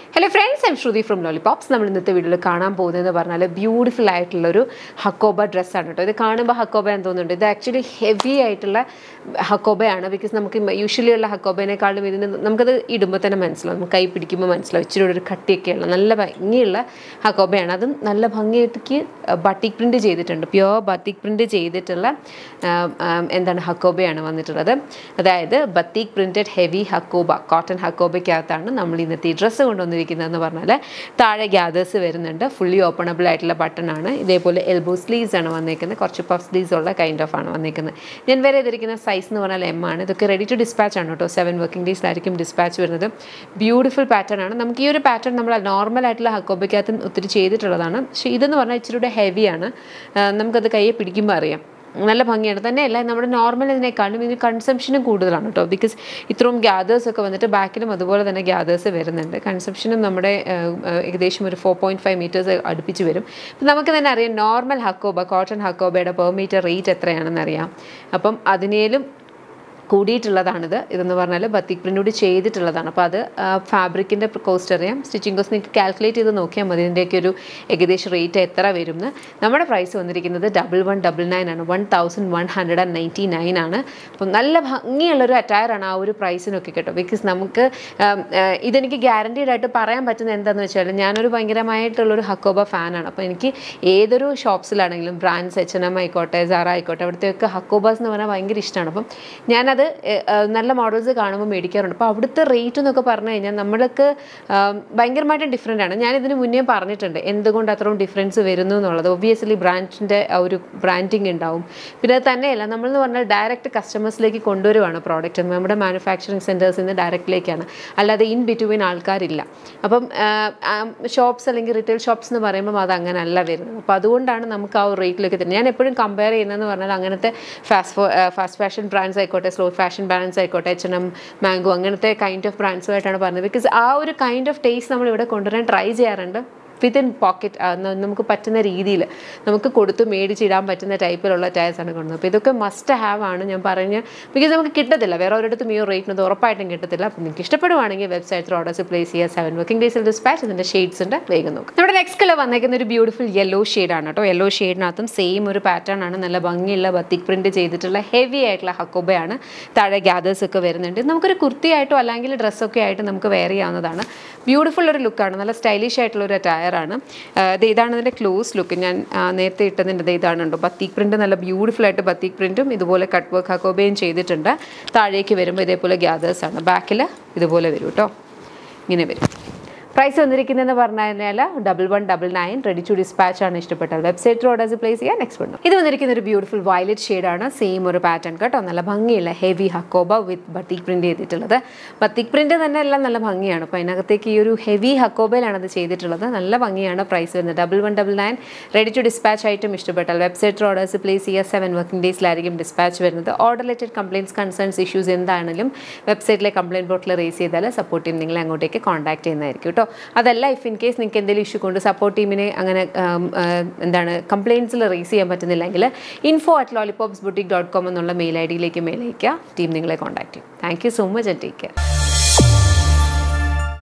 hello friends I'm Shruti from Lollipops നമ്മൾ ഇന്നത്തെ വീഡിയോയിൽ കാണാൻ പോകുന്നതെന്ന് പറഞ്ഞാൽ ബ്യൂട്ടിഫുൾ ആയിട്ടുള്ളൊരു ഹക്കോബ ഡ്രസ്സാണ് കേട്ടോ ഇത് കാണുമ്പോൾ ഹക്കോബ എന്ന് തോന്നുന്നുണ്ട് ഇത് ആക്ച്വലി ഹെവി ആയിട്ടുള്ള ഹക്കോബയാണ് ബിക്കോസ് നമുക്ക് യൂഷ്വലി ഉള്ള ഹക്കോബേനേക്കാളും ഇതിന് നമുക്കത് ഇടുമ്പോൾ തന്നെ മനസ്സിലാവും നമുക്ക് കൈ പിടിക്കുമ്പോൾ മനസ്സിലാവും ഇച്ചിരി ഒരു കട്ടിയൊക്കെയുള്ള നല്ല ഭംഗിയുള്ള ഹക്കോബയാണ് അതും നല്ല ഭംഗിയായിട്ട് ബട്ടിക് പ്രിൻറ്റ് ചെയ്തിട്ടുണ്ട് പ്യുവർ ബത്തിക് പ്രിൻറ്റ് ചെയ്തിട്ടുള്ള ആ, ആ, എന്താണ് ഹക്കോബയാണ് വന്നിട്ടുള്ളത് അതായത് batik printed heavy hakoba cotton ഹക്കോബയ്ക്കകത്താണ് നമ്മൾ ഇന്നത്തെ ഈ ഡ്രസ്സ് കൊണ്ടുവന്നിരിക്കുന്നതെന്ന് പറഞ്ഞാൽ താഴെ ഗ്യാദേഴ്സ് വരുന്നുണ്ട് ഫുള്ളി ഓപ്പണബിൾ ആയിട്ടുള്ള ബട്ടൺ ആണ് ഇതേപോലെ എൽബോ സ്ലീവ്സ് ആണ് വന്നേക്കുന്നത് കുറച്ച് പഫ് സ്ലീവ്സ് ഉള്ള കൈൻഡ് ഓഫ് ആണ് വന്നേക്കുന്നത് ഞാൻ വരെ ചെയ്തിരിക്കുന്ന സൈസ് എന്ന് പറഞ്ഞാൽ എം ആണ് ഇതൊക്കെ റെഡി ടു ഡിസ്പാച്ച് ആണ് കേട്ടോ സെവൻ വർക്കിംഗ് ഡേയ്സിലായിരിക്കും ഡിസ്പാച്ച് വരുന്നത് ബ്യൂട്ടിഫുൾ പാറ്റേൺ ആണ് നമുക്ക് ഈ ഒരു പാറ്റേൺ നമ്മൾ നോർമൽ ആയിട്ടുള്ള ഹക്കോബയ്ക്കകത്ത് ഒത്തിരി ചെയ്തിട്ടുള്ളതാണ് പക്ഷേ ഇതെന്ന് പറഞ്ഞാൽ ഇച്ചിരി കൂടെ ഹെവിയാണ് നമുക്കത് കയ്യെ പിടിക്കുമ്പോൾ അറിയാം നല്ല ഭംഗിയാണ് തന്നെയല്ല നമ്മുടെ നോർമൽ ഇതിനേക്കാളും ഇതിന് കൺസംഷനും കൂടുതലാണ് കേട്ടോ ബിക്കോസ് ഇത്രയും ഗ്യാദേഴ്സ് ഒക്കെ വന്നിട്ട് ബാക്കിലും അതുപോലെ തന്നെ ഗ്യാദേഴ്സ് വരുന്നുണ്ട് കൺസംഷനും നമ്മുടെ ഏഹ്, ഏഹ്, ഏകദേശം ഒരു ഫോർ പോയിൻറ്റ് ഫൈവ് മീറ്റേഴ്സ് അടുപ്പിച്ച് വരും അപ്പം നമുക്ക് തന്നെ അറിയാം നോർമൽ ഹക്കോബ കോട്ടൺ ഹക്കോബയുടെ പെർ മീറ്റർ റേറ്റ് എത്രയാണെന്ന് അറിയാം അപ്പം അതിനേലും കൂടിയിട്ടുള്ളതാണിത് ഇതെന്ന് പറഞ്ഞാൽ ബത്തിക് പ്രിൻ്റ് ചെയ്തിട്ടുള്ളതാണ് അപ്പോൾ അത് ഫാബ്രിക്കിൻ്റെ കോസ്റ്റ് അറിയാം സ്റ്റിച്ചിങ് കോസ്റ്റ് നിങ്ങൾക്ക് കാൽക്കുലേറ്റ് ചെയ്ത് നോക്കിയാൽ മതി ഇതിൻ്റെയൊക്കെ ഒരു ഏകദേശം റേറ്റ് എത്ര വരും എന്ന് നമ്മുടെ പ്രൈസ് വന്നിരിക്കുന്നത് ഡബിൾ വൺ ഡബിൾ നയൻ ആണ് one thousand one hundred and ninety nine ആണ് അപ്പം നല്ല ഭംഗിയുള്ളൊരു അറ്റയറാണ് ആ ഒരു പ്രൈസിനൊക്കെ കേട്ടോ ബിക്കോസ് നമുക്ക് ആം, ആ, ഇതെനിക്ക് ഗ്യാരണ്ടീഡ് ആയിട്ട് പറയാൻ പറ്റുന്നത് എന്താണെന്ന് വെച്ചാൽ ഞാനൊരു ഭയങ്കരമായിട്ടുള്ളൊരു ഹക്കോബ ഫാനാണ് അപ്പോൾ എനിക്ക് ഏതൊരു ഷോപ്സിലാണെങ്കിലും ബ്രാൻഡ്സ് എച്ച് എൻ എം ആയിക്കോട്ടെ സാറ ആയിക്കോട്ടെ അവിടുത്തെയൊക്കെ ഹക്കോബാസ് എന്ന് പറഞ്ഞാൽ ഭയങ്കര ഇഷ്ടമാണ് അപ്പം ഞാനത് ഏഹ്, ഏഹ്, നല്ല മോഡൽസ് കാണുമ്പോൾ മേടിക്കാറുണ്ട് അപ്പോൾ അവിടുത്തെ റേറ്റ് എന്നൊക്കെ പറഞ്ഞു കഴിഞ്ഞാൽ നമ്മൾക്ക് ആം, ഭയങ്കരമായിട്ട് ഡിഫറെൻ്റ് ആണ് ഞാൻ ഇതിന് മുന്നേ പറഞ്ഞിട്ടുണ്ട് എന്തുകൊണ്ട് അത്രയും ഡിഫറൻസ് വരുന്നു എന്നുള്ളത് ഒബ്വിയസ്ലി ബ്രാൻഡിൻ്റെ ഒരു ബ്രാൻഡിങ് ഉണ്ടാവും പിന്നെ അത് തന്നെയല്ല നമ്മളെന്ന് പറഞ്ഞാൽ ഡയറക്റ്റ് കസ്റ്റമേഴ്സിലേക്ക് കൊണ്ടുവരുവാണ് പ്രോഡക്റ്റ് നമ്മുടെ മാനുഫാക്ചറിങ് സെൻറ്റേഴ്സിൽ നിന്ന് ഡയറക്റ്റിലേക്കാണ് അല്ലാതെ ഇൻ ബിറ്റ്വീൻ ആൾക്കാരില്ല അപ്പം ഷോപ്സ് അല്ലെങ്കിൽ റീറ്റെയിൽ ഷോപ്സ് എന്ന് പറയുമ്പോൾ അത് അങ്ങനെ അല്ല വരുന്നത് അപ്പോൾ അതുകൊണ്ടാണ് നമുക്ക് ആ ഒരു റേറ്റിലേക്ക് തരുന്നത് ഞാൻ എപ്പോഴും കമ്പയർ ചെയ്യുന്നതെന്ന് പറഞ്ഞാൽ അങ്ങനത്തെ ഫാസ്റ്റ് ഫാസ്റ്റ് ഫാഷൻ ബ്രാൻഡ്സ് ആയിക്കോട്ടെ സ്ലോ ഫാഷൻ ബ്രാൻഡ്സ് ആയിക്കോട്ടെ എച്ച് എൻ എം മാംഗോ അങ്ങനത്തെ കൈൻഡ് ഓഫ് ബ്രാൻഡ്സുമായിട്ടാണ് പറഞ്ഞത് ബിക്കോസ് ആ ഒരു കൈൻഡ് ഓഫ് ടേസ്റ്റ് നമ്മൾ ഇവിടെ കൊണ്ടുവരാൻ ട്രൈ ചെയ്യാറുണ്ട് വിത്തിൻ പോക്കറ്റ് നമുക്ക് പറ്റുന്ന രീതിയിൽ നമുക്ക് കൊടുത്ത് മേടിച്ചിടാൻ പറ്റുന്ന ടൈപ്പിലുള്ള ടയർസാണ് കൊണ്ടുവന്നത് അപ്പോൾ ഇതൊക്കെ മസ്റ്റ് ഹാവ് ആണ് ഞാൻ പറഞ്ഞ ബിക്കോസ് നമുക്ക് കിട്ടത്തില്ല വേറെ ഒരിടത്തും ഈ ഒരു റേറ്റിനത് ഉറപ്പായിട്ടും കിട്ടത്തില്ല അപ്പോൾ നിങ്ങൾക്ക് ഇഷ്ടപ്പെടുവാണെങ്കിൽ വെബ്സൈറ്റിൽ ഓർഡേഴ്സ് പ്ലേസ് ചെയ്യുക സെവൻ വർക്കിംഗ് ഡേയ്സിൽ ഡിസ്പാച്ച് ഇതിൻ്റെ ഷെയ്ഡ്സ് ഉണ്ട് വേഗം നോക്കും നമ്മുടെ നെക്സ്റ്റ് കളർ വന്നേക്കുന്ന ഒരു ബ്യൂട്ടിഫുൾ യെല്ലോ ഷെയ്ഡാണ് കേട്ടോ യെല്ലോ ഷെയ്ഡിനകത്തും സെയിം ഒരു പാറ്റേൺ ആണ് നല്ല ഭംഗിയുള്ള ബത്തിക് പ്രിൻറ്റ് ചെയ്തിട്ടുള്ള ഹെവി ആയിട്ടുള്ള ഹക്കോബയാണ് താഴെ ഗ്യാദേഴ്സ് ഒക്കെ വരുന്നുണ്ട് ഇത് നമുക്കൊരു കുർത്തിയായിട്ടോ അല്ലെങ്കിൽ ഡ്രസ്സൊക്കെ ആയിട്ട് നമുക്ക് വെയർ ചെയ്യാവുന്നതാണ് ബ്യൂട്ടിഫുൾ ഒരു ലുക്കാണ് നല്ല സ്റ്റൈലിഷ് ആയിട്ടുള്ള ഒരു ടയറാണ് ഇത് ഇതാണ് ഇതിൻ്റെ ക്ലോസ് ലുക്ക് ഞാൻ ആ, നേരത്തെ ഇട്ടതിൻ്റെ ദേ ഇതാണ് കേട്ടോ ബത്തീക് പ്രിൻറ്റ് നല്ല ബ്യൂട്ടിഫുൾ ആയിട്ട് ബത്തീക് പ്രിൻറ്റും ഇതുപോലെ കട്ട് വർക്ക് ഹക്കോബയും ചെയ്തിട്ടുണ്ട് താഴേക്ക് വരുമ്പോൾ ഇതേപോലെ ഗ്യാദേഴ്സ് ആണ് ബാക്കിൽ ഇതുപോലെ വരും കേട്ടോ ഇങ്ങനെ വരും പ്രൈസ് വന്നിരിക്കുന്നതെന്ന് പറഞ്ഞു കഴിഞ്ഞാൽ double one double nine ready to dispatch ആണ് ഇഷ്ടപ്പെട്ടത് വെബ്സൈറ്റ് ഓർഡേഴ്സ് പ്ലേസ് ചെയ്യാൻ നെക്സ്റ്റ് വന്നു ഇത് വന്നിരിക്കുന്ന ഒരു ബ്യൂട്ടിഫുൾ വയലറ്റ് ഷെയ്ഡാണ് സെയിം ഒരു പാറ്റേൺ കേട്ടോ നല്ല ഭംഗിയുള്ള heavy hakoba with batik print ചെയ്തിട്ടുള്ളത് ബത്തിക് പ്രിന്റ് തന്നെ എല്ലാം നല്ല ഭംഗിയാണ് അപ്പോൾ അതിനകത്തേക്ക് ഈ ഒരു ഹെവി ഹക്കോബയിലാണ് അത് ചെയ്തിട്ടുള്ളത് നല്ല ഭംഗിയാണ് പ്രൈസ് വരുന്നത് double one double nine ready to dispatch item ഇഷ്ടപ്പെട്ടാൽ വെബ്സൈറ്റ് ഓർഡേഴ്സ് പ്ലേസ് ചെയ്യുക സെവൻ വർക്കിംഗ് ഡേയ്സിലായിരിക്കും ഡിസ്പാച്ച് വരുന്നത് order related complaints concerns issues എന്താണെങ്കിലും വെബ്സൈറ്റിലെ കംപ്ലയിൻറ്റ് ബോട്ടിൽ റേസ് ചെയ്താൽ സപ്പോർട്ട് ടീം നിങ്ങളെ അങ്ങോട്ടേക്ക് കോൺടാക്ട് ചെയ്യുന്നതായിരിക്കും കേട്ടോ അതല്ല ഇഫ് ഇൻ കേസ് നിങ്ങൾക്ക് എന്തെങ്കിലും ഇഷ്യൂ കൊണ്ട് സപ്പോർട്ട് ടീമിനെ അങ്ങനെ ആം, ആ, എന്താണ് കംപ്ലയിൻസിൽ റേസ് ചെയ്യാൻ പറ്റുന്നില്ലെങ്കിൽ info at Lollipops boutique dot com എന്നുള്ള മെയിൽ ഐ ഡിയിലേക്ക് മെയിൽ അയക്കുക ടീം നിങ്ങളെ കോൺടാക്ട് ചെയ്യും thank you so much and take care